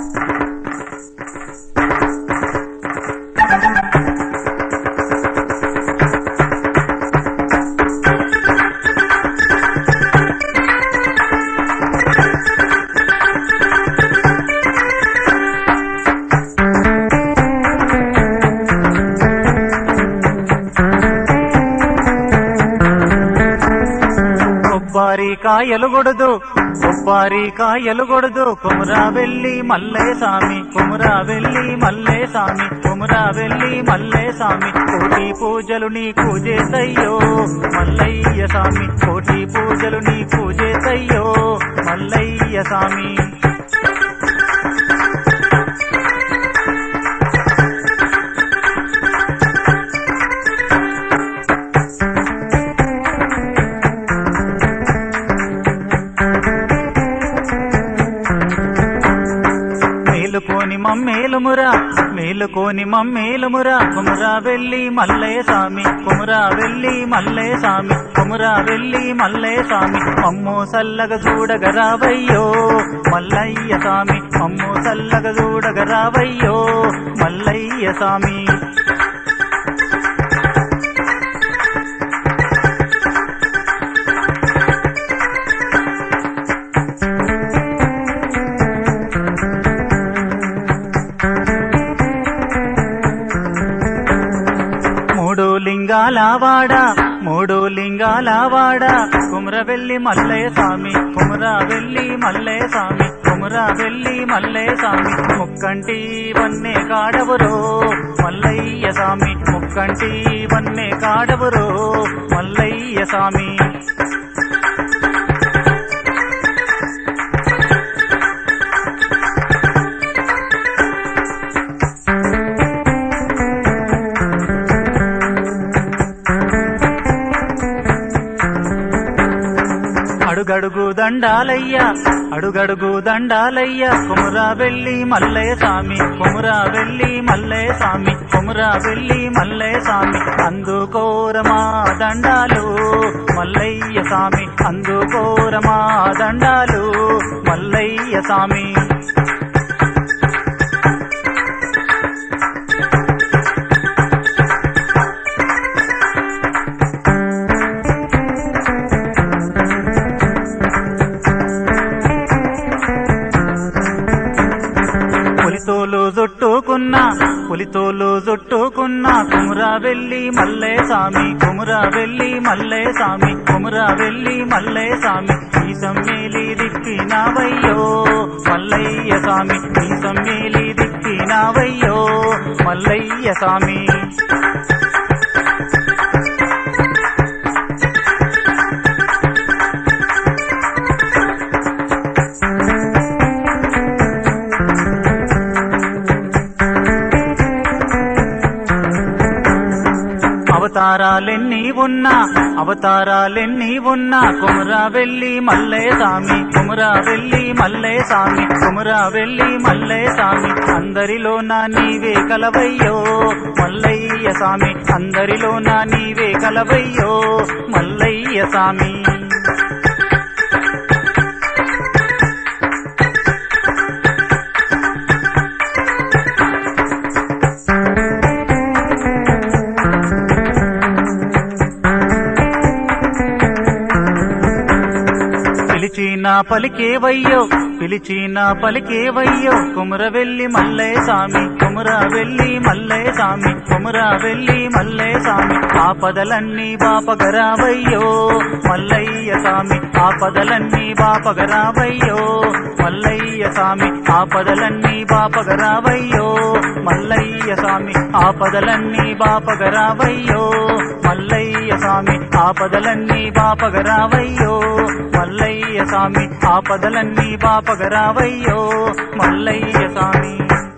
కొబ్బరి కాయలు కొడదు కొబ్బరి కాయలు కొడదు కుమరా వెళ్ళి మల్లే సామి కుమరా వెళ్ళి మల్లే సామి కుమరా వెళ్ళి మల్లే సామి కోటి పూజలు నీకు చేసయ్యో మల్లయ్య సామి కోటి పూజలు నీకు చేసయ్యో మల్లయ్య సామి మేలుకోని మమ్మేలుమురా మేలుకోని మమ్మేలుమురా కుమురా వెళ్ళి మల్లే సామి కుమురా వెళ్ళి మల్లే సామి కుమురా వెళ్ళి మల్లే సామి మమ్ము సల్లగ చూడగ రావయ్యో మల్లయ్య సామి మమ్ము సల్లగ చూడగ రావయ్యో మల్లయ్య సామి మూడు లింగాల వాడ మూడు లింగాల వాడ కుమర వెళ్ళి మల్లే సామి కుమర వెళ్ళి మల్లే సామి కుమర వెళ్ళి మల్లే సామి ముక్కంటి వన్నే కాడవురో మల్లయ్య సామి ముక్కంటి వన్నే కాడవురో మల్లయ్య సామి అడుగడుగు దండాలయ్యా అడుగడుగు దండాలయ్యా కుమురా వెళ్ళి మల్లయ్య సామి కుమురా వెళ్ళి మల్లయ్య సామి కుమురా వెళ్ళి మల్లయ్య సామి అందుకోరమా దండాలు మల్లయ్య సామి అందుకోరమా దండాలు మల్లయ్య సామి పులితోలు జుట్టుకున్న పులితోలు జుట్టుకున్న కుమురా వెళ్ళి మల్లే సామి కుమురా వెళ్ళి మల్లే సామి కుమురా వెళ్ళి మల్లే సామి ఈ సమ్మేలి దిక్కినావయ్యో మల్లయ్య సామి ఈ సమ్మేలి దిక్కినావయ్యో మల్లయ్య సామి అవతారాలెన్ని ఉన్నా అవతారాలెన్ని ఉన్నా కుమరా వెళ్ళి మల్లే సామి కుమరా వెళ్ళి మల్లే సామి కుమరా వెళ్ళి మల్లే సామి అందరిలో నా నీవే కలవయ్యో మల్లయ్య సామి అందరిలో నా నీవే కలవయ్యో మల్లయ్య సామి పిలిచిన పలికేవయ్యో పిలిచిన పలికేవయ్యో కుమర వెళ్ళి మల్లే సామి కుమర వెళ్ళి మల్లే సామి కుమర వెళ్ళి మల్లే సామి ఆపదలన్నీ బాపగరావయ్యో మల్లయ్య సామి ఆపదలన్నీ బాపగరావయ్యో మల్లయ్య సామి ఆపదలన్నీ బాపగరావయ్యో మల్లయ్య సామి ఆపదలన్నీ బాపగరావయ్యో మల్లయ్య సామి ఆపదలన్నీ బాపగరావయ్యో మల్లయ్య సామి ఆపదలన్నీ బాపగరావయ్యో మల్లయ్య సామి